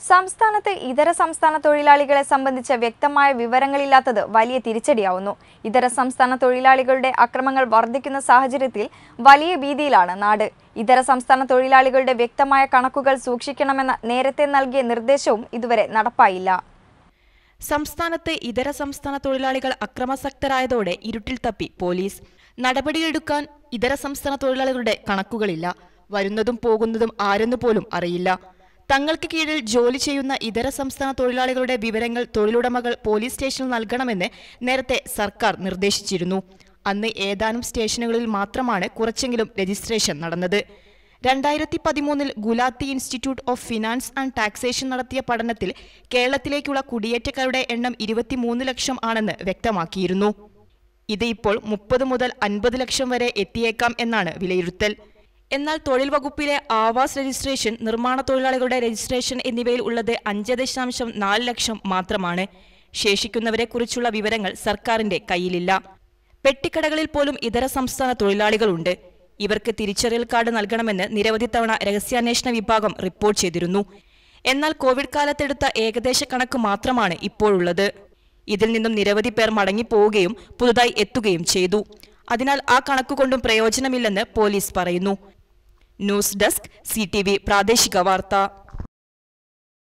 സംസ്ഥാനത്ത് ഇതര സംസ്ഥാന തൊഴിലാളികളെ സംബന്ധിച്ച വ്യക്തമായ വിവരങ്ങളില്ലാത്തത് വലിയ തിരിച്ചടിയാവുന്നു ഇതര സംസ്ഥാന തൊഴിലാളികളുടെ അക്രമങ്ങൾ വർദ്ധിക്കുന്ന സാഹചര്യത്തിൽ വലിയ ഭീതിയിലാണ് നാട് ഇതര സംസ്ഥാന തൊഴിലാളികളുടെ വ്യക്തമായ കണക്കുകൾ സൂക്ഷിക്കണമെന്ന നേരത്തെ നൽകിയ നിർദ്ദേശവും ഇതുവരെ നടപ്പായില്ല സംസ്ഥാനത്ത് ഇതര സംസ്ഥാന തൊഴിലാളികൾ അക്രമാസക്തരായതോടെ ഇരുട്ടിൽ തപ്പി പോലീസ് നടപടിയെടുക്കാൻ ഇതര സംസ്ഥാന തൊഴിലാളികളുടെ കണക്കുകളില്ല വരുന്നതും പോകുന്നതും ആരെന്നു പോലും അറിയില്ല തങ്ങൾക്ക് കീഴിൽ ജോലി ചെയ്യുന്ന ഇതര സംസ്ഥാന തൊഴിലാളികളുടെ വിവരങ്ങൾ തൊഴിലുടമകൾ പോലീസ് സ്റ്റേഷനിൽ നൽകണമെന്ന് നേരത്തെ സർക്കാർ നിർദ്ദേശിച്ചിരുന്നു അന്ന് ഏതാനും സ്റ്റേഷനുകളിൽ മാത്രമാണ് കുറച്ചെങ്കിലും രജിസ്ട്രേഷൻ നടന്നത് രണ്ടായിരത്തി പതിമൂന്നിൽ Gulati Institute of Finance and Taxation നടത്തിയ പഠനത്തിൽ കേരളത്തിലേക്കുള്ള കുടിയേറ്റക്കാരുടെ എണ്ണം ഇരുപത്തിമൂന്ന് ലക്ഷം ആണെന്ന് വ്യക്തമാക്കിയിരുന്നു ഇത് ഇപ്പോൾ മുപ്പത് മുതൽ അൻപത് ലക്ഷം വരെ എത്തിയേക്കാം എന്നാണ് വിലയിരുത്തൽ എന്നാൽ തൊഴിൽ വകുപ്പിലെ ആവാസ് രജിസ്ട്രേഷൻ നിർമ്മാണ തൊഴിലാളികളുടെ രജിസ്ട്രേഷൻ എന്നിവയിൽ ഉള്ളത് അഞ്ച് ദശാംശം നാല് ലക്ഷം മാത്രമാണ് ശേഷിക്കുന്നവരെക്കുറിച്ചുള്ള വിവരങ്ങൾ സർക്കാരിന്റെ കയ്യിലില്ല പെട്ടിക്കടകളിൽ പോലും ഇതര സംസ്ഥാന തൊഴിലാളികളുണ്ട് ഇവർക്ക് തിരിച്ചറിയൽ കാർഡ് നൽകണമെന്ന് നിരവധി തവണ രഹസ്യാന്വേഷണ വിഭാഗം റിപ്പോർട്ട് ചെയ്തിരുന്നു എന്നാൽ കോവിഡ് കാലത്തെടുത്ത ഏകദേശ കണക്ക് മാത്രമാണ് ഇപ്പോഴുള്ളത് ഇതിൽ നിന്നും നിരവധി പേർ മടങ്ങിപ്പോവുകയും പുതുതായി എത്തുകയും ചെയ്തു അതിനാൽ ആ കണക്കുകൊണ്ടും പ്രയോജനമില്ലെന്ന് പോലീസ് പറയുന്നു ന്യൂസ് ഡെസ്ക് സി പ്രാദേശിക വാർത്ത